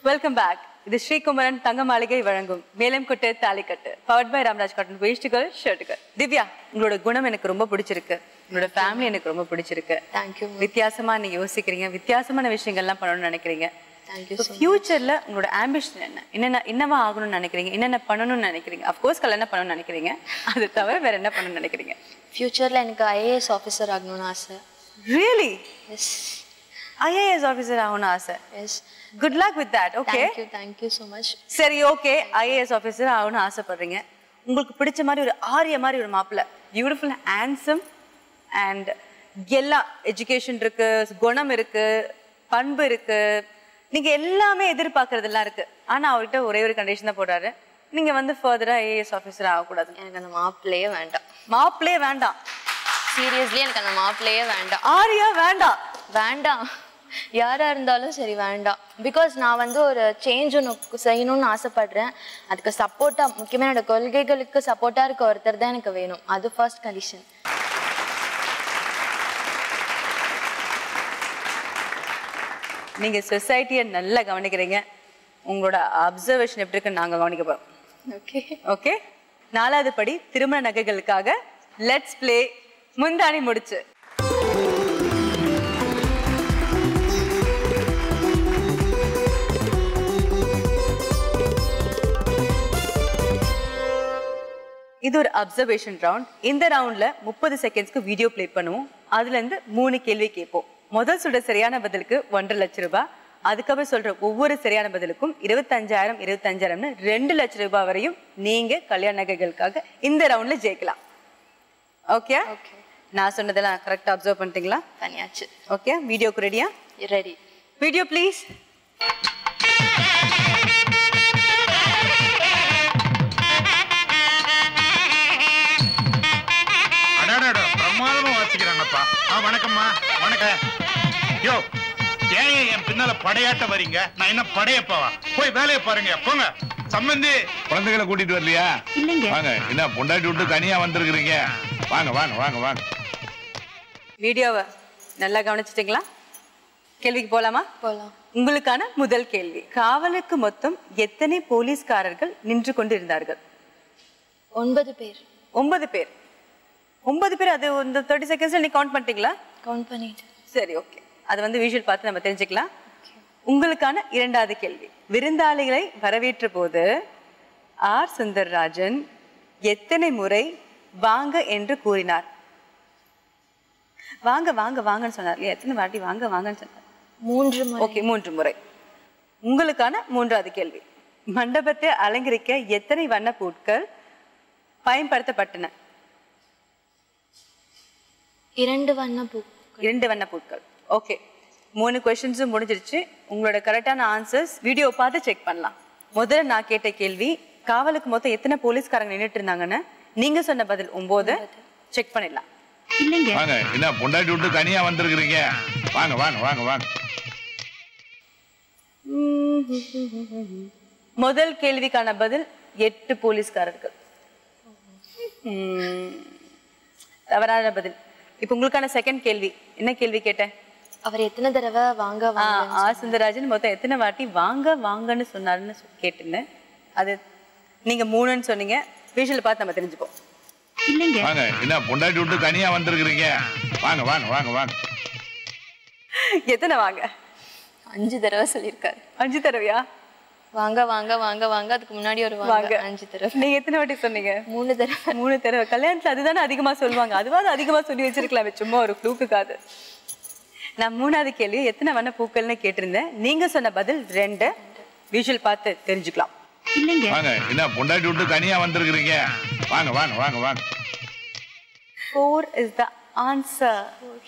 Welcome back இது ஸ்ரீகுமரன் தங்க மாளிகை வழங்கும் மேலும் கொட்டு தாலிக்கட்டு பவர்ட் பை ராம்ராஜ் காட்டன் வேஷ்டுகள் ஷர்ட்டுகள் திவ்யா உங்களோட குணம் எனக்கு ரொம்ப பிடிச்சிருக்கு உங்களோட ஃபேமிலி எனக்கு ரொம்ப பிடிச்சிருக்கு தேங்க்யூ வித்தியாசமா நீங்க யோசிக்கிறீங்க வித்தியாசமான விஷயங்கள்லாம் பண்ணணும்னு நினைக்கிறீங்க தேங்க்யூ ஃபியூச்சர்ல உங்களோட ஆம்பிஷன் என்ன என்னென்ன என்னவா ஆகணும்னு நினைக்கிறீங்க என்னென்ன பண்ணணும்னு நினைக்கிறீங்க அஃப்கோர்ஸ் கல்யாணம் பண்ணணும்னு நினைக்கிறீங்க அது தவிர வேற என்ன பண்ணணும்னு நினைக்கிறீங்க ஃப்யூச்சரில் எனக்கு ஐஏஎஸ் ஆஃபீஸர் ஆகணும்னு ஆசை ரியலி எஸ் ஐஏஎஸ் ஆஃபீஸர் ஆகணும்னு ஆசை yes good luck with that okay thank you thank you so much சரி ஓகே ஐஏஎஸ் ஆஃபீஸர் ஆகணும்னு ஆசைப்படுறீங்க உங்களுக்கு பிடிச்ச மாதிரி ஒரு ஆரிய மாதிரி ஒரு மாப்பிள்ளை பியூட்டிஃபுல் ஹேண்ட்ஸம் அண்ட் எல்லா எஜுகேஷன் இருக்கு குணம் இருக்கு பண்பு இருக்கு நீங்க எல்லாமே எதிர்பார்க்கறதெல்லாம் இருக்கு ஆனா அவர்கிட்ட ஒரே ஒரு கண்டிஷன் தான் போடுறாரு நீங்க வந்து ஃபர்தரா ஐஏஎஸ் ஆஃபீஸர் ஆகக்கூடாது எனக்கு அந்த மாப்பிள்ளையே வேண்டாம் மாப்பிள்ளையே வேண்டாம் சீரியஸ்லி எனக்கு அந்த மாப்பிள்ளையே வேண்டாம் ஆரியா வேண்டாம் வேண்டாம் யாராக இருந்தாலும் சரி வேண்டாம் பிகாஸ் நான் வந்து ஒரு சேஞ்ச் ஒன்று செய்யணும்னு ஆசைப்படுறேன் அதுக்கு சப்போர்ட்டாக முக்கியமாக என்னோட கொள்கைகளுக்கு சப்போர்ட்டாக இருக்க ஒருத்தர் தான் எனக்கு வேணும் அது ஃபர்ஸ்ட் கண்டிஷன் நீங்க சொசைட்டியை நல்லா கவனிக்கிறீங்க உங்களோட அப்சர்வேஷன் எப்படி இருக்குன்னு நாங்க கவனிக்க போறோம் ஓகே ஓகே நாலாவது படி திருமண நகைகளுக்காக லெட்ஸ் ப்ளே முந்தாணி முடிச்சு இது ஒரு அப்சர்வேஷன் ரவுண்ட் இந்த ரவுண்ட்ல முப்பது செகண்ட்ஸ்க்கு வீடியோ ப்ளே பண்ணுவோம் அதுல இருந்து மூணு கேள்வி கேட்போம் முதல் சொல்ற சரியான பதிலுக்கு ஒன்றரை லட்சம் ரூபாய் அதுக்கப்புறம் சொல்ற ஒவ்வொரு சரியான பதிலுக்கும் இருபத்தஞ்சாயிரம் இருபத்தஞ்சாயிரம்னு ரெண்டு லட்சம் ரூபாய் வரையும் நீங்க கல்யாண நகைகளுக்காக இந்த ரவுண்ட்ல ஜெயிக்கலாம் ஓகே ஓகே நான் சொன்னதெல்லாம் கரெக்டா அப்சர்வ் பண்ணிட்டீங்களா தனியாச்சு ஓகே வீடியோக்கு ரெடியா ரெடி வீடியோ ப்ளீஸ் அடாடாடா பிரமாதமா வாசிக்கிறாங்கப்பா ஆ வணக்கம்மா வணக்கம் யோ ஏன் என் பின்னால படையாட்ட வரீங்க நான் என்ன படையப்பாவா போய் வேலையை பாருங்க போங்க சம்பந்தி குழந்தைகளை கூட்டிட்டு வரலையா இல்லைங்க வாங்க என்ன பொண்டாட்டி விட்டு தனியா வந்திருக்கிறீங்க வாங்க வாங்க வாங்க வாங்க வீடியோவை நல்லா கவனிச்சிட்டிங்களா கேள்விக்கு போலாமா போகலாம் உங்களுக்கான முதல் கேள்வி காவலுக்கு மொத்தம் எத்தனை போலீஸ்காரர்கள் நின்று கொண்டு இருந்தார்கள் ஒன்பது பேர் ஒன்பது பேர் ஒன்பது பேர் அது இந்த தேர்ட்டி செகண்ட்ஸ்ல நீ கவுண்ட் பண்ணிட்டீங்களா கவுண்ட் பண்ணிட்டு சரி ஓகே அது வந்து விஷுவல் பார்த்து நம்ம தெரிஞ்சுக்கலாம் உங்களுக்கான இரண்டாவது கேள்வி விருந்தாளிகளை வரவேற்ற போது ஆர் சுந்தர்ராஜன் எத்தனை முறை வாங்க என்று கூறினார் வாங்க வாங்க வாங்கன்னு சொன்னார் இல்லையா எத்தனை வாட்டி வாங்க வாங்கன்னு சொன்னார் மூன்று முறை ஓகே மூன்று முறை உங்களுக்கான மூன்றாவது கேள்வி மண்டபத்தை அலங்கரிக்க எத்தனை வண்ண பூட்கள் பயன்படுத்தப்பட்டன இரண்டு வண்ண பூ இரண்டு வண்ண பூட்கள் ஓகே மூணு கொஸ்டின்ஸும் முடிஞ்சிருச்சு உங்களோட கரெக்டான ஆன்சர்ஸ் வீடியோ பார்த்து செக் பண்ணலாம் முதல்ல நான் கேட்ட கேள்வி காவலுக்கு மொத்தம் எத்தனை போலீஸ்காரங்க நின்னுட்டு இருந்தாங்கன்னு நீங்க சொன்ன பதில் ஒன்பது செக் பண்ணிடலாம் வாங்க என்ன பொண்டாட்டி விட்டு தனியா வந்திருக்கிறீங்க வாங்க வாங்க வாங்க வாங்க முதல் கேள்விக்கான பதில் எட்டு போலீஸ்காரர்கள் ம், தவறான பதில் இப்போ உங்களுக்கான செகண்ட் கேள்வி என்ன கேள்வி கேட்டேன் அவர் எத்தனை தடவை வாங்க ஆ, வாங்க ஆர் சுந்தரராஜன் மொத்தம் எத்தனை வாட்டி வாங்க வாங்கன்னு சொன்னாருன்னு சொ- கேட்டிருந்தேன் அது நீங்க மூணுன்னு சொன்னீங்க விஷுவல் பார்த்து நம்ம தெரிஞ்சுப்போம் வாங்க என்ன பொண்டாட்டி விட்டு தனியா வந்திருக்கிறீங்க வாங்க வாங்க வாங்க வாங்க எத்தனை வாங்க அஞ்சு தடவை சொல்லியிருக்காரு அஞ்சு தடவையா வாங்க வாங்க வாங்க வாங்க அதுக்கு முன்னாடி ஒரு வாங்க வாங்க அஞ்சு தடவை நீங்க எத்தனை வாட்டி சொன்னீங்க மூணு தடவை மூணு தடவை கல்யாணத்துல அதுதானே அதிகமா சொல்லுவாங்க அதுவாது அதிகமா சொல்லி வச்சிருக்கலாமே சும்மா ஒரு ஃப்ளூக்குக்காது நான் மூணாவது கேள்வி எத்தனை வண்ண பூக்கள்னு கேட்டிருந்தேன் நீங்க சொன்ன பதில் ரெண்டு விஷுவல் பார்த்து தெரிஞ்சுக்கலாம் வாங்க என்ன பொண்டாட்டி விட்டு தனியா வந்திருக்கிறீங்க வாங்க வாங்க வாங்க வாங்க ஃபோர் இஸ் த ஆன்சர்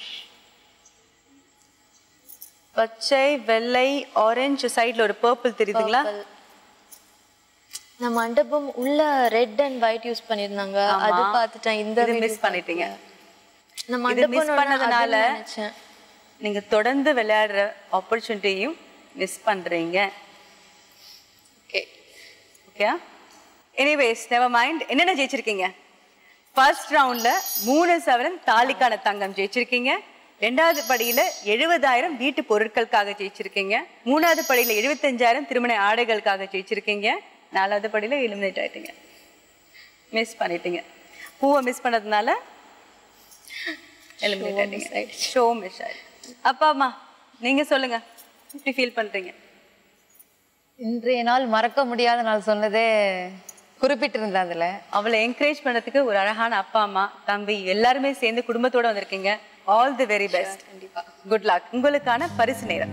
பச்சை வெள்ளை ஆரஞ்சு சைடுல ஒரு பர்பிள் தெரியுதுங்களா Purple. இந்த மண்டபம் உள்ள ரெட் அண்ட் ஒயிட் யூஸ் பண்ணிருந்தாங்க அது ஆமா. பார்த்துட்டேன் இந்த இது video மிஸ் பண்ணிட்டீங்க இந்த இது மண்டபம் மிஸ் ஒண்ணு பண்ணதுனால அதுன்னு நினைச்சேன் நீங்க தொடர்ந்து விளையாடுற ஆப்பர்ச்சுனிட்டியும் மிஸ் பண்றீங்க okay okay anyways never mind என்னென்ன ஜெயிச்சிருக்கீங்க ஃபர்ஸ்ட் ரவுண்ட்ல மூணு சவரன் தாலிக்கான தங்கம் ஜெயிச்சிருக்கீங்க ரெண்டாவது படியில எழுபதாயிரம் வீட்டு பொருட்களுக்காக ஜெயிச்சிருக்கீங்க மூணாவது படியில எழுபத்தஞ்சாயிரம் திருமண ஆடைகளுக்காக ஜெயிச்சிருக்கீங்க நாலாவது படியில எலிமினேட் ஆயிட்டீங்க மிஸ் பண்ணிட்டீங்க பூவை மிஸ் பண்ணதுனால எலிமினேட் ஆயிட்டீங்க ஷோ மிஸ் ஆயிடுச்சு அப்பா அம்மா நீங்க சொல்லுங்க எப்படி ஃபீல் பண்றீங்க இன்றைய நாள் மறக்க முடியாத நாள் சொன்னதே குறிப்பிட்டிருந்தேன் அதுல அவளை என்கரேஜ் பண்ணதுக்கு ஒரு அழகான அப்பா அம்மா தம்பி எல்லாருமே சேர்ந்து குடும்பத்தோட வந்திருக்கீங்க all the very best good luck உங்களுக்கான பரிசு நேரம்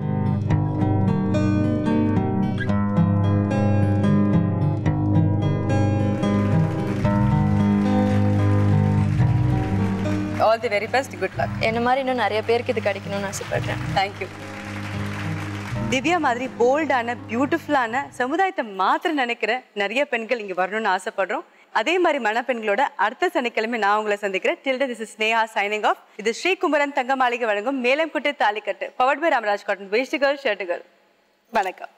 all the very best good luck என்ன மாதிரி இன்னும் நிறைய பேருக்கு இது கிடைக்கணும்னு ஆசைப்படுறேன் தேங்க்யூ திவ்யா மாதிரி போல்டான பியூட்டிஃபுல்லான சமுதாயத்தை மாத்திர நினைக்கிற நிறைய பெண்கள் இங்க வரணும்னு ஆசைப்படுறோம் அதே மாதிரி மணப்பெண்களோட அடுத்த சனிக்கிழமை நான் உங்களை சந்திக்கிறேன் till this is Sneha signing off இது ஸ்ரீகுமரன் தங்க மாளிகை வழங்கும் மேலம் குட்டு தாலிக்கட்டு பவர்ட் பை ராமராஜ் காட்டன் வேஷ்டிகள் ஷர்ட்டுகள் வணக்கம்